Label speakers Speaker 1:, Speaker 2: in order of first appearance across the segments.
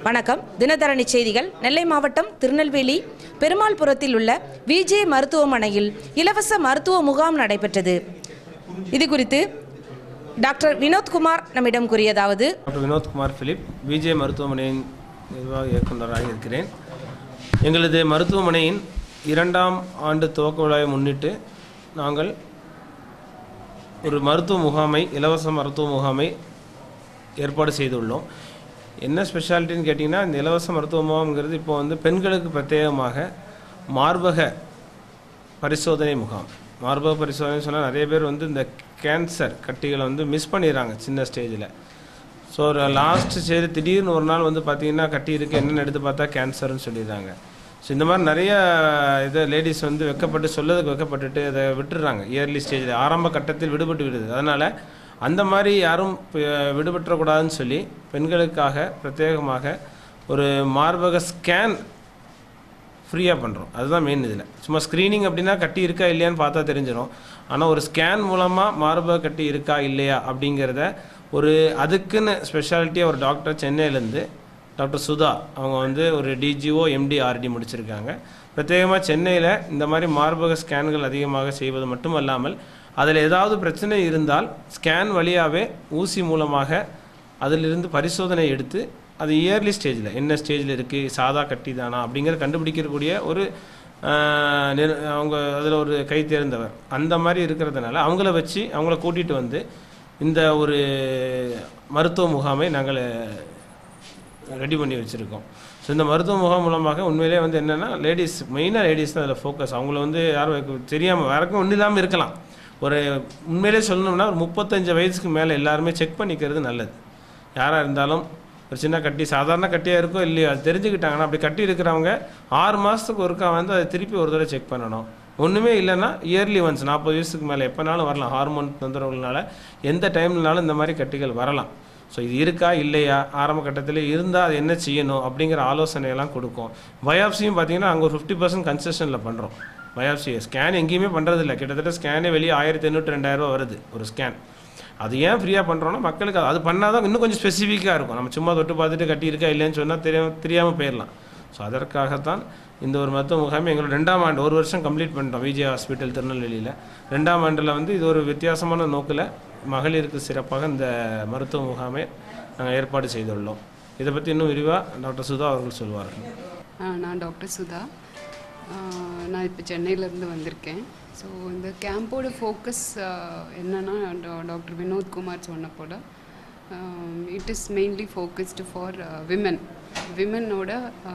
Speaker 1: வணக்கம் தினதரணி செய்திகள் நெல்லை மாவட்டம் திருநெல்வேலி பெருமாள்புரத்தில் உள்ள விஜே மருத்துவமனையில் இலவச மருத்துவ முகாம் நடைபெற்றது இது குறித்து டாக்டர் வினோத்குமார் நம்மிடம் கூறியதாவது
Speaker 2: டாக்டர் வினோத்குமார் பிலிப் விஜே மருத்துவமனையின் நிர்வாக இயக்குநராக இருக்கிறேன் எங்களது மருத்துவமனையின் இரண்டாம் ஆண்டு துவக்க விழாவை முன்னிட்டு நாங்கள் ஒரு மருத்துவ முகாமை இலவச மருத்துவ முகாமை ஏற்பாடு செய்துள்ளோம் என்ன ஸ்பெஷாலிட்டின்னு கேட்டிங்கன்னா இந்த இலவச மருத்துவ முகாம்ங்கிறது இப்போ வந்து பெண்களுக்கு பிரத்யேகமாக மார்பக பரிசோதனை முகாம் மார்பக பரிசோதனை சொன்னால் நிறைய பேர் வந்து இந்த கேன்சர் கட்டிகளை வந்து மிஸ் பண்ணிடுறாங்க சின்ன ஸ்டேஜில் ஸோ ஒரு லாஸ்ட் ஸ்டேஜ் திடீர்னு ஒரு நாள் வந்து பார்த்தீங்கன்னா கட்டி இருக்கு என்னென்னு எடுத்து பார்த்தா கேன்சர்னு சொல்லிடுறாங்க ஸோ இந்த மாதிரி நிறைய இதை லேடிஸ் வந்து வெக்கப்பட்டு சொல்லதுக்கு வெக்கப்பட்டுட்டு அதை விட்டுடுறாங்க இயர்லி ஸ்டேஜில் ஆரம்ப கட்டத்தில் விடுபட்டு விடுது அதனால் அந்த மாதிரி யாரும் ப- விடுபட்டுறக்கூடாதுன்னு சொல்லி பெண்களுக்காக பிரத்யேகமாக ஒரு மார்பக ஸ்கேன் ஃப்ரீயாக பண்ணுறோம் அதுதான் மெயின் இதில் சும்மா ஸ்க்ரீனிங் அப்படின்னா கட்டி இருக்கா இல்லையான்னு பார்த்தா தெரிஞ்சிடும் ஆனால் ஒரு ஸ்கேன் மூலமாக மார்பக கட்டி இருக்கா இல்லையா அப்படிங்கிறத ஒரு அதுக்குன்னு ஸ்பெஷாலிட்டியாக ஒரு டாக்டர் சென்னையிலேருந்து டாக்டர் சுதா அவங்க வந்து ஒரு டிஜிஓ எம்டி ஆர்டி முடிச்சிருக்காங்க பிரத்யேகமாக சென்னையில் இந்த மாதிரி மார்பக ஸ்கேன்கள் அதிகமாக செய்வது மட்டுமல்லாமல் அதில் ஏதாவது பிரச்சனை இருந்தால் ஸ்கேன் வழியாகவே ஊசி மூலமாக அதிலிருந்து பரிசோதனை எடுத்து அது இயர்லி ஸ்டேஜில் என்ன ஸ்டேஜில் இருக்குது சாதா கட்டி தானா அப்படிங்கிற கண்டுபிடிக்கக்கூடிய ஒரு ஆஹ், நிறு- அவங்க அதில் ஒரு கை தேர்ந்தவர் அந்த மாதிரி இருக்கிறதுனால அவங்கள வச்சு அவங்கள கூட்டிகிட்டு வந்து இந்த ஒரு மருத்துவ முகாமை நாங்கள் ரெடி பண்ணி வச்சுருக்கோம் ஸோ இந்த மருத்துவ முகாம் மூலமாக உண்மையிலே வந்து என்னென்னா லேடிஸ் மெயினாக லேடிஸ் தான் அதில் ஃபோக்கஸ் அவங்கள வந்து யாரும் தெரியாமல் வேறக்கும் ஒன்றும் இல்லாமல் இருக்கலாம் ஒரு உண்மையிலே சொல்லணும்னா ஒரு முப்பத்தஞ்சு வயசுக்கு மேலே எல்லாருமே செக் பண்ணிக்கிறது நல்லது யாராக இருந்தாலும் ஒரு சின்ன கட்டி சாதாரண கட்டியாக இருக்கோ இல்லையோ அது தெரிஞ்சுக்கிட்டாங்கன்னா அப்படி கட்டி இருக்கிறவங்க ஆறு மாதத்துக்கு ஒருக்கா வந்து அதை திருப்பி ஒரு தடவை செக் பண்ணணும் ஒன்றுமே இல்லைன்னா இயர்லி ஒன்ஸ் நாற்பது வயசுக்கு மேலே எப்போனாலும் வரலாம் ஹார்மோன் தொந்தரவுகள்னால எந்த டைம்லனாலும் இந்த மாதிரி கட்டிகள் வரலாம் ஸோ இது இருக்கா இல்லையா ஆரம்ப கட்டத்தில் இருந்தால் அது என்ன செய்யணும் அப்படிங்கிற ஆலோசனையெல்லாம் கொடுக்கும் பயாப்சியும் பார்த்தீங்கன்னா அங்கே ஒரு ஃபிஃப்டி பர்சன்ட் கன்செஷனில் பண்ணுறோம் பயாப்சி ஸ்கேன் எங்கேயுமே பண்ணுறதில்ல கிட்டத்தட்ட ஸ்கேனே வெளியே ஆயிரத்தி எண்ணூற்றி ரெண்டாயிரரூவா வருது ஒரு ஸ்கேன் அது ஏன் ஃப்ரீயாக பண்ணுறோன்னா மக்களுக்கு அது- அது பண்ணால் தான் இன்னும் கொஞ்சம் ஸ்பெசிஃபிக்காக இருக்கும் நம்ம சும்மா தொட்டு பார்த்துட்டு கட்டி இருக்கா இல்லைன்னு சொன்னால் தெரியாம தெரியாமல் போயிடலாம் ஸோ அதற்காகத்தான் இந்த ஒரு மருத்துவ முகாமை எங்களோட ரெண்டாம் ஆண்டு ஒரு வருஷம் கம்ப்ளீட் பண்ணிட்டோம் விஜய் ஹாஸ்பிட்டல் திருநெல்வேலியில் ரெண்டாம் ஆண்டில் வந்து இது ஒரு வித்தியாசமான நோக்கில் மகளிருக்கு சிறப்பாக இந்த மருத்துவ முகாமை நாங்கள் ஏற்பாடு செய்துள்ளோம் இதை பற்றி இன்னும் விரிவாக டாக்டர் சுதா அவர்கள் சொல்வார்கள்
Speaker 3: ஆ, நான் டாக்டர் சுதா ஆ, நான் இப்போ சென்னையிலேருந்து வந்திருக்கேன் ஸோ இந்த கேம்போட ஃபோக்கஸ் என்னன்னா டா- டாக்டர் வினோத்குமார் சொன்ன போல் it is mainly focused for women விமனோட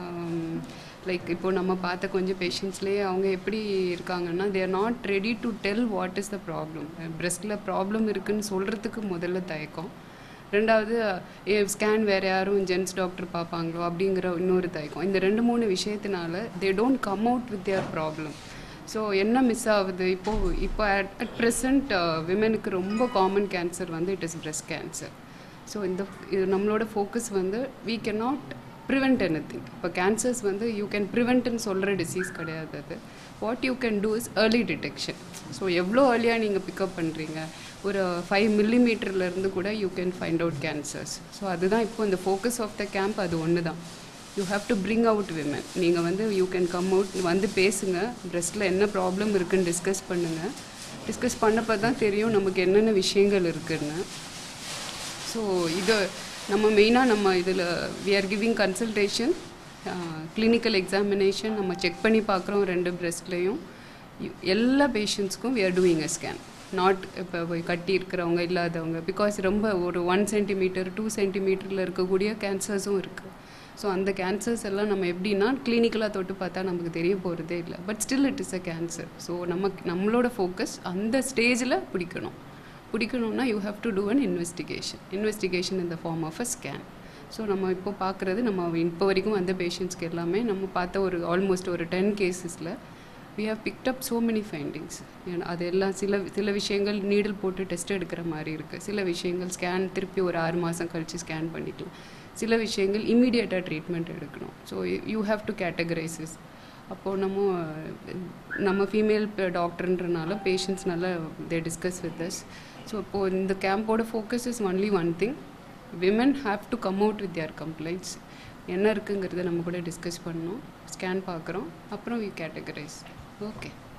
Speaker 3: லைக் இப்போ நம்ம பார்த்த கொஞ்சம் பேஷண்ட்ஸ்லேயே அவங்க எப்படி இருக்காங்கன்னா they are not ready to tell what is the problem பிரெஸ்ட்டில் ப்ராப்ளம் இருக்குன்னு சொல்கிறதுக்கு முதல்ல தயக்கம் ரெண்டாவது ஸ்கேன் வேறு யாரும் ஜென்ஸ் டாக்டர் பார்ப்பாங்களோ அப்படிங்கிற இன்னொரு தயக்கம் இந்த ரெண்டு மூணு விஷயத்தினால they don't come out with their problem so என்ன மிஸ் ஆகுது இப்போது இப்போ அட் அட் ப்ரெசண்ட் விமனுக்கு ரொம்ப காமன் கேன்சர் வந்து it is breast cancer so இந்த இது நம்மளோட ஃபோக்கஸ் வந்து we cannot prevent anything இப்போ கேன்சர்ஸ் வந்து யூ கேன் ப்ரிவெண்ட்னு சொல்கிற டிசீஸ் கிடையாது அது what you can do is early detection so எவ்வளோ ஏர்லியாக நீங்கள் பிக்கப் பண்ணுறீங்க ஒரு ஃபைவ் மில்லிமீட்டர்லேருந்து கூட you can find out cancers so அதுதான் இப்போ இந்த ஃபோக்கஸ் ஆஃப் த கேம்ப் அது ஒன்று தான் you have to bring out women நீங்கள் வந்து யூ கேன் கம் அவுட் வந்து பேசுங்க பிரஸ்ட்டில் என்ன ப்ராப்ளம் இருக்குன்னு டிஸ்கஸ் பண்ணுங்கள் டிஸ்கஸ் பண்ணப்போ தான் தெரியும் நமக்கு என்னென்ன விஷயங்கள் இருக்குன்னு ஸோ இது நம்ம மெயினாக நம்ம இதில் we are giving consultation clinical examination நம்ம செக் பண்ணி பார்க்குறோம் ரெண்டு பிரெஸ்ட்லேயும் எல்லா பேஷண்ட்ஸ்க்கும் we are doing a scan not இப்போ கட்டி இருக்கிறவங்க இல்லாதவங்க பிகாஸ் ரொம்ப ஒரு ஒன் சென்டிமீட்டர் டூ சென்டிமீட்டரில் இருக்கக்கூடிய கேன்சர்ஸும் இருக்குது ஸோ அந்த கேன்சர்ஸ் எல்லாம் நம்ம எப்படின்னா கிளினிக்கலாக தொட்டு பார்த்தா நமக்கு தெரிய போகிறதே இல்லை but still it is a cancer so நமக்கு நம்மளோட ஃபோக்கஸ் அந்த ஸ்டேஜில் பிடிக்கணும் பிடிக்கணும்னா you have to do an investigation investigation இந்த form of a scan so நம்ம இப்போ பார்க்குறது நம்ம இப்போ வரைக்கும் வந்த பேஷண்ட்ஸ்க்கு எல்லாமே நம்ம பார்த்த ஒரு ஆல்மோஸ்ட் ஒரு டென் கேசஸில் we have picked up so many findings And அது எல்லாம் சில சில விஷயங்கள் நீடில் போட்டு டெஸ்ட் எடுக்கிற மாதிரி இருக்குது சில விஷயங்கள் ஸ்கேன் திருப்பி ஒரு ஆறு மாதம் கழித்து ஸ்கேன் பண்ணிக்கலாம் சில விஷயங்கள் இம்மீடியட்டாக ட்ரீட்மெண்ட் எடுக்கணும் so you have to categorises அப்போது நம்ம நம்ம ஃபீமேல் டாக்டர்ன்றனால பேஷண்ட்ஸ் நல்லா they discuss with us so இப்போது இந்த கேம்போட focus is only one thing women have to come out with their complaints என்ன இருக்குங்கிறத நம்ம கூட டிஸ்கஸ் பண்ணோம் ஸ்கேன் பார்க்குறோம் அப்புறம் வி கேட்டகரைஸ் ஓகே